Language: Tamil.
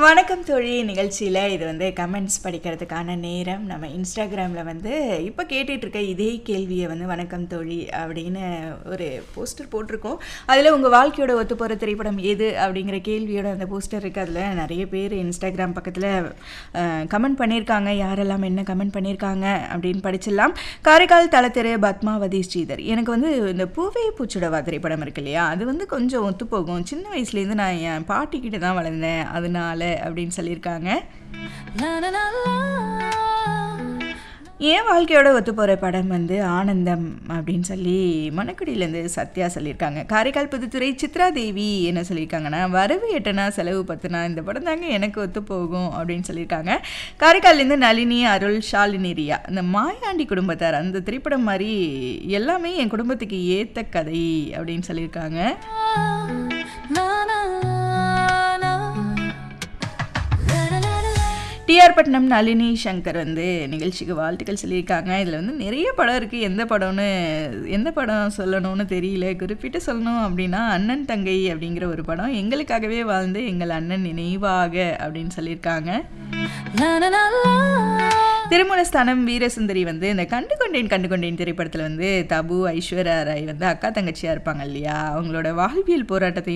வணக்கம் தோழி நிகழ்ச்சியில் இது வந்து கமெண்ட்ஸ் படிக்கிறதுக்கான நேரம் நம்ம இன்ஸ்டாகிராமில் வந்து இப்போ கேட்டுட்டு இருக்க இதே கேள்வியை வந்து வணக்கம் தோழி அப்படின்னு ஒரு போஸ்டர் போட்டிருக்கோம் அதில் உங்கள் வாழ்க்கையோட ஒத்து போகிற திரைப்படம் எது அப்படிங்கிற கேள்வியோட அந்த போஸ்டர் இருக்குது அதில் நிறைய பேர் இன்ஸ்டாகிராம் பக்கத்தில் கமெண்ட் பண்ணியிருக்காங்க யாரெல்லாம் என்ன கமெண்ட் பண்ணியிருக்காங்க அப்படின்னு படிச்சிடலாம் காரைக்கால் தலத்திரு பத்மாவதி ஸ்ரீதர் எனக்கு வந்து இந்த பூவே பூச்சுடவா திரைப்படம் இருக்கு இல்லையா அது வந்து கொஞ்சம் ஒத்து போகும் சின்ன வயசுலேருந்து நான் என் பாட்டிக்கிட்ட தான் வளர்ந்தேன் அதனால அப்படின்னு சொல்லியிருக்காங்க என் வாழ்க்கையோட ஒத்து போகிற படம் வந்து ஆனந்தம் அப்படின்னு சொல்லி மணக்குடியிலேருந்து சத்யா சொல்லியிருக்காங்க காரைக்கால் புதுத்துறை சித்ரா தேவி என்ன சொல்லியிருக்காங்கன்னா வரவு எட்டனா செலவு பத்துனா இந்த படம் தாங்க எனக்கு ஒத்து போகும் அப்படின்னு சொல்லியிருக்காங்க காரைக்கால்லேருந்து நளினி அருள் ஷாலினி ரியா இந்த மாயாண்டி குடும்பத்தார் அந்த திரைப்படம் மாதிரி எல்லாமே என் குடும்பத்துக்கு ஏற்ற கதை அப்படின்னு சொல்லியிருக்காங்க டிஆர் பட்னம் நளினி சங்கர் வந்து நிகழ்ச்சிக்கு வாழ்த்துக்கள் சொல்லியிருக்காங்க இதில் வந்து நிறைய படம் இருக்குது எந்த படம்னு எந்த படம் சொல்லணும்னு தெரியல குறிப்பிட்டு சொல்லணும் அப்படின்னா அண்ணன் தங்கை அப்படிங்கிற ஒரு படம் எங்களுக்காகவே வாழ்ந்து எங்கள் அண்ணன் நினைவாக அப்படின்னு சொல்லியிருக்காங்க திருமணஸ்தானம் வீரசுந்தரி வந்து இந்த கண்டு கொண்டேன் கண்டு கொண்டேன் திரைப்படத்தில் வந்து தபு ஐஸ்வர்யா ராய் வந்து அக்கா தங்கச்சியாக இருப்பாங்க இல்லையா அவங்களோட வாழ்வியல் போராட்டத்தையும்